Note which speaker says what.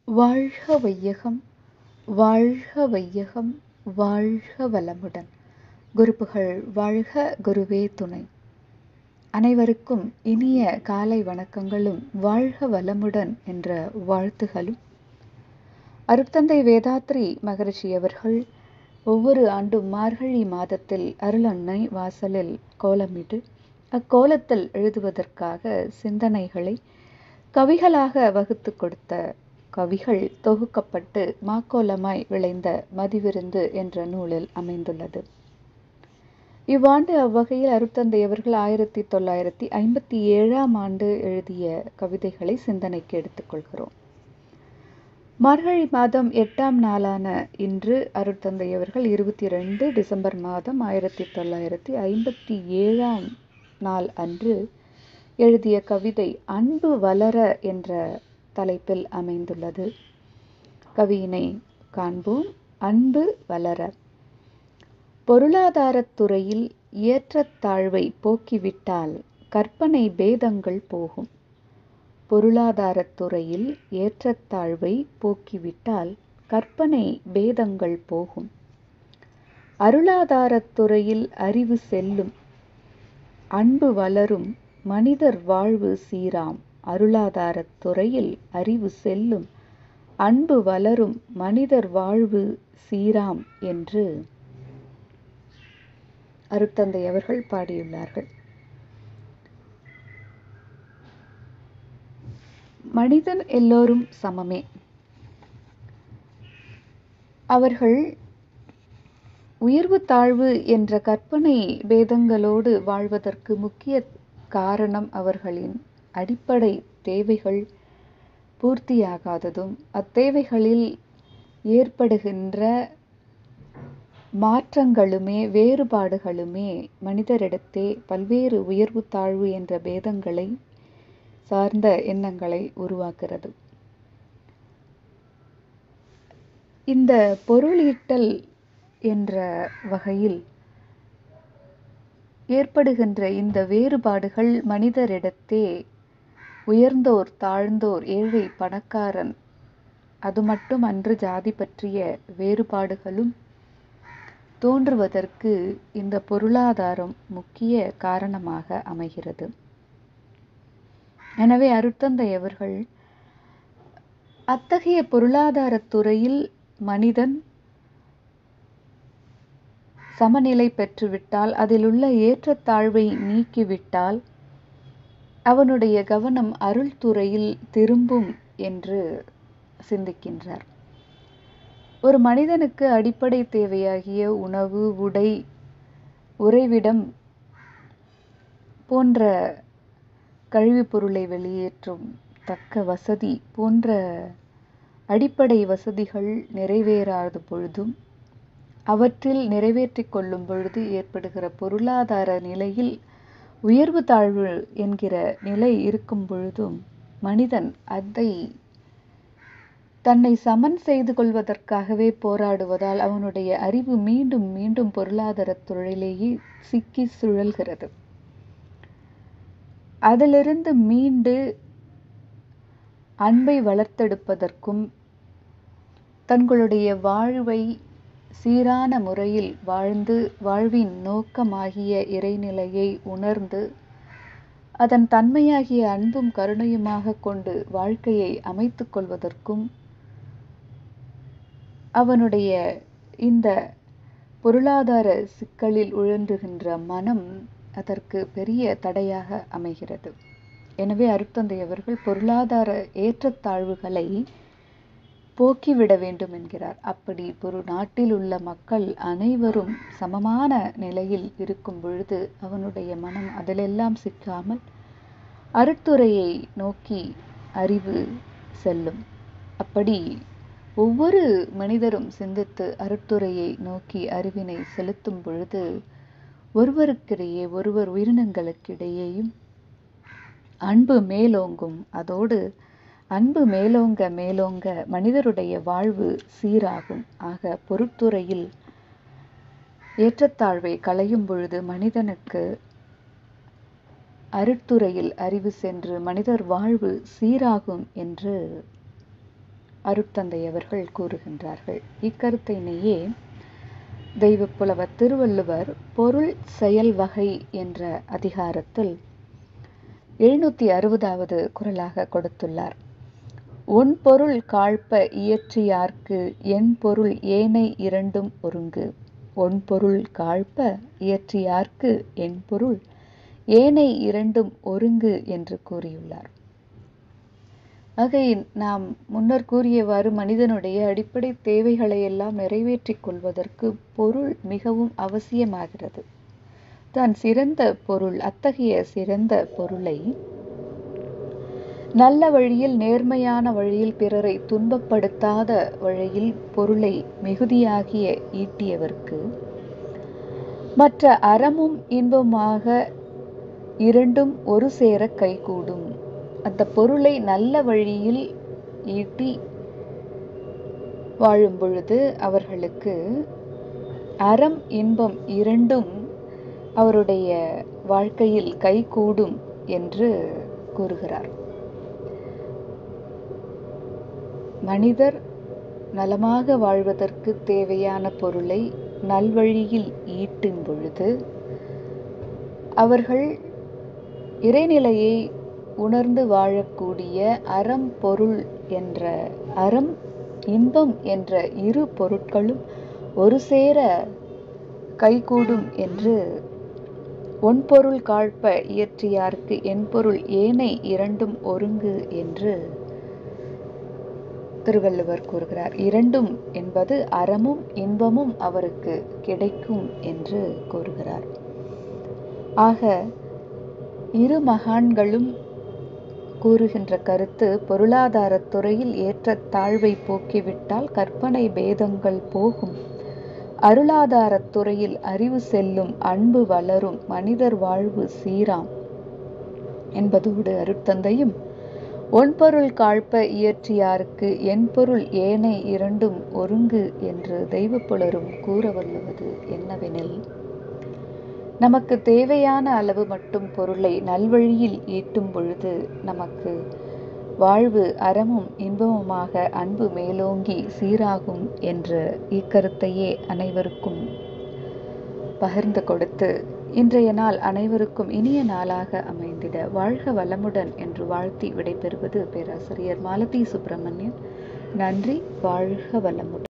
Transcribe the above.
Speaker 1: வாழ்க வையகம் வாழ்க வையகம் வாழ்க வளமுடன் குருப்புகழ் வாழ்க குருவே துணை அனைவருக்கும் இனிய காலை வணக்கங்களும் வாழ்க வளமுடன் என்ற வாழ்த்துகளும் அருட்தந்தை வேதாத்ரி மகரிஷி அவர்கள் ஒவ்வொரு ஆண்டும் மார்கழி மாதத்தில் அருளன்னை வாசலில் கோலமிட்டு அக்கோலத்தில் எழுதுவதற்காக சிந்தனைகளை கவிகளாக வகுத்து கொடுத்த கவிகள் தொகுக்கப்பட்டு மாக்கோலமாய் விளைந்த மதிவிருந்து என்ற நூலில் அமைந்துள்ளது இவ்வாண்டு அவ்வகையில் அருட்தந்தை அவர்கள் ஆயிரத்தி தொள்ளாயிரத்தி ஐம்பத்தி ஏழாம் ஆண்டு எழுதிய கவிதைகளை சிந்தனைக்கு எடுத்துக்கொள்கிறோம் மார்கழி மாதம் எட்டாம் நாளான இன்று அருட்தந்தை அவர்கள் இருபத்தி ரெண்டு டிசம்பர் மாதம் ஆயிரத்தி தொள்ளாயிரத்தி ஐம்பத்தி ஏழாம் நாள் அன்று எழுதிய கவிதை அன்பு வளர என்ற தலைப்பில் அமைந்துள்ளது கவியினை காண்போம் அன்பு வளர பொருளாதாரத்துறையில் ஏற்றத்தாழ்வை போக்கிவிட்டால் கற்பனை பேதங்கள் போகும் பொருளாதாரத்துறையில் ஏற்றத்தாழ்வை போக்கிவிட்டால் கற்பனை பேதங்கள் போகும் அருளாதாரத்துறையில் அறிவு செல்லும் அன்பு வளரும் மனிதர் வாழ்வு சீராம் அருளாதாரத் துறையில் அறிவு செல்லும் அன்பு வளரும் மனிதர் வாழ்வு சீராம் என்று அருட்தந்தை அவர்கள் பாடியுள்ளார்கள் மனிதன் எல்லோரும் சமமே அவர்கள் உயர்வு தாழ்வு என்ற கற்பனை பேதங்களோடு வாழ்வதற்கு முக்கிய காரணம் அவர்களின் அடிப்படை தேவைகள் பூர்த்தியாகாததும் அத்தேவைகளில் ஏற்படுகின்ற மாற்றங்களுமே வேறுபாடுகளுமே மனிதரிடத்தே பல்வேறு உயர்வு தாழ்வு என்ற பேதங்களை சார்ந்த எண்ணங்களை உருவாக்குறது இந்த பொருளீட்டல் என்ற வகையில் ஏற்படுகின்ற இந்த வேறுபாடுகள் மனிதரிடத்தே உயர்ந்தோர் தாழ்ந்தோர் ஏழை பணக்காரன் அது மட்டும் அன்று ஜாதி பற்றிய வேறுபாடுகளும் தோன்றுவதற்கு இந்த பொருளாதாரம் முக்கிய காரணமாக அமைகிறது எனவே அருட்தந்தை அவர்கள் அத்தகைய பொருளாதாரத் துறையில் மனிதன் சமநிலை பெற்றுவிட்டால் அதில் உள்ள ஏற்றத்தாழ்வை நீக்கிவிட்டால் அவனுடைய கவனம் அருள் துறையில் திரும்பும் என்று சிந்திக்கின்றார் ஒரு மனிதனுக்கு அடிப்படை தேவையாகிய உணவு உடை உறைவிடம் போன்ற கழிவுப் பொருளை வெளியேற்றும் தக்க வசதி போன்ற அடிப்படை வசதிகள் நிறைவேறாத பொழுதும் அவற்றில் நிறைவேற்றி கொள்ளும் பொழுது ஏற்படுகிற பொருளாதார நிலையில் உயர்வு தாழ்வு என்கிற நிலை இருக்கும் பொழுதும் மனிதன் அதை தன்னை சமன் செய்து கொள்வதற்காகவே போராடுவதால் அவனுடைய அறிவு மீண்டும் மீண்டும் பொருளாதார தொழிலேயே சிக்கி சுழல்கிறது அதிலிருந்து மீண்டு அன்பை வளர்த்தெடுப்பதற்கும் தங்களுடைய வாழ்வை சீரான முறையில் வாழ்ந்து வாழ்வின் நோக்கமாகிய இறைநிலையை உணர்ந்து அதன் தன்மையாகிய அன்பும் கருணையுமாக கொண்டு வாழ்க்கையை அமைத்து கொள்வதற்கும் அவனுடைய இந்த பொருளாதார சிக்கலில் உழன்றுகின்ற மனம் அதற்கு பெரிய தடையாக அமைகிறது எனவே அருட்தந்தை அவர்கள் பொருளாதார ஏற்றத்தாழ்வுகளை போக்கிவிட வேண்டும் என்கிறார் அப்படி ஒரு நாட்டில் உள்ள மக்கள் அனைவரும் சமமான நிலையில் இருக்கும் பொழுது அவனுடைய மனம் அதிலெல்லாம் சிக்காமல் அருட்துறையை நோக்கி அறிவு செல்லும் அப்படி ஒவ்வொரு மனிதரும் சிந்தித்து அருட்துறையை நோக்கி அறிவினை செலுத்தும் பொழுது ஒருவருக்கிடையே ஒருவர் உயிரினங்களுக்கிடையேயும் அன்பு மேலோங்கும் அதோடு அன்பு மேலோங்க மேலோங்க மனிதருடைய வாழ்வு சீராகும் ஆக பொருட்துறையில் ஏற்றத்தாழ்வை களையும் பொழுது மனிதனுக்கு அருட்துறையில் அறிவு சென்று மனிதர் வாழ்வு சீராகும் என்று அருட்தந்தை அவர்கள் கூறுகின்றார்கள் இக்கருத்தினையே தெய்வப்புலவர் திருவள்ளுவர் பொருள் செயல் வகை என்ற அதிகாரத்தில் எழுநூத்தி அறுபதாவது குரலாக கொடுத்துள்ளார் ஒன் பொருள் காழ்ப்ப இயற்றியார்க்கு என் பொருள் ஏனை இரண்டும் ஒருங்கு ஒன் பொருள் காழ்ப்ப இயற்றியார்க்கு என் பொருள் ஏனை இரண்டும் ஒருங்கு என்று கூறியுள்ளார் ஆகை நாம் முன்னர் கூறியவாறு மனிதனுடைய அடிப்படை தேவைகளை எல்லாம் நிறைவேற்றிக் கொள்வதற்கு பொருள் மிகவும் அவசியமாகிறது தான் சிறந்த பொருள் அத்தகைய சிறந்த பொருளை நல்ல வழியில் நேர்மையான வழியில் பிறரை துன்பப்படுத்தாத வழியில் பொருளை மிகுதியாகிய ஈட்டியவர்க்கு மற்ற அறமும் இன்பமாக இரண்டும் ஒரு சேர கைகூடும் அந்த பொருளை நல்ல வழியில் ஈட்டி வாழும் பொழுது அவர்களுக்கு அறம் இன்பம் இரண்டும் அவருடைய வாழ்க்கையில் கைகூடும் என்று கூறுகிறார் மனிதர் நலமாக வாழ்வதற்கு தேவையான பொருளை நல்வழியில் ஈட்டும் பொழுது அவர்கள் இறைநிலையை உணர்ந்து வாழக்கூடிய அறம் பொருள் என்ற அறம் இன்பம் என்ற இரு பொருட்களும் ஒரு சேர கைகூடும் என்று ஒன்பொருள் காழ்ப்ப இயற்றியார்க்கு என்பொருள் ஏனை இரண்டும் ஒருங்கு என்று திருவள்ளுவர் கூறுகிறார் இரண்டும் என்பது அறமும் இன்பமும் அவருக்கு கிடைக்கும் என்று கூறுகிறார் ஆக இரு மகான்களும் கூறுகின்ற கருத்து பொருளாதாரத் துறையில் ஏற்ற தாழ்வை போக்கிவிட்டால் கற்பனை பேதங்கள் போகும் அருளாதாரத் துறையில் அறிவு செல்லும் அன்பு வளரும் மனிதர் வாழ்வு சீராம் என்பதோடு அருட்தந்தையும் ஒன்பொருள் காழ்ப்ப இயற்றியாருக்கு என்பொருள் ஏனை இரண்டும் ஒருங்கு என்று தெய்வப்புலரும் கூற வல்லுவது என்னவெனில் நமக்கு தேவையான அளவு மட்டும் பொருளை நல்வழியில் ஈட்டும் பொழுது நமக்கு வாழ்வு அறமும் இன்பமுமாக அன்பு மேலோங்கி சீராகும் என்ற இக்கருத்தையே அனைவருக்கும் பகிர்ந்து கொடுத்து இன்றைய நாள் அனைவருக்கும் இனிய நாளாக அமைந்திட வாழ்க வளமுடன் என்று வாழ்த்தி விடைபெறுவது பேராசிரியர் மாலதி சுப்பிரமணியன் நன்றி வாழ்க வளமுடன்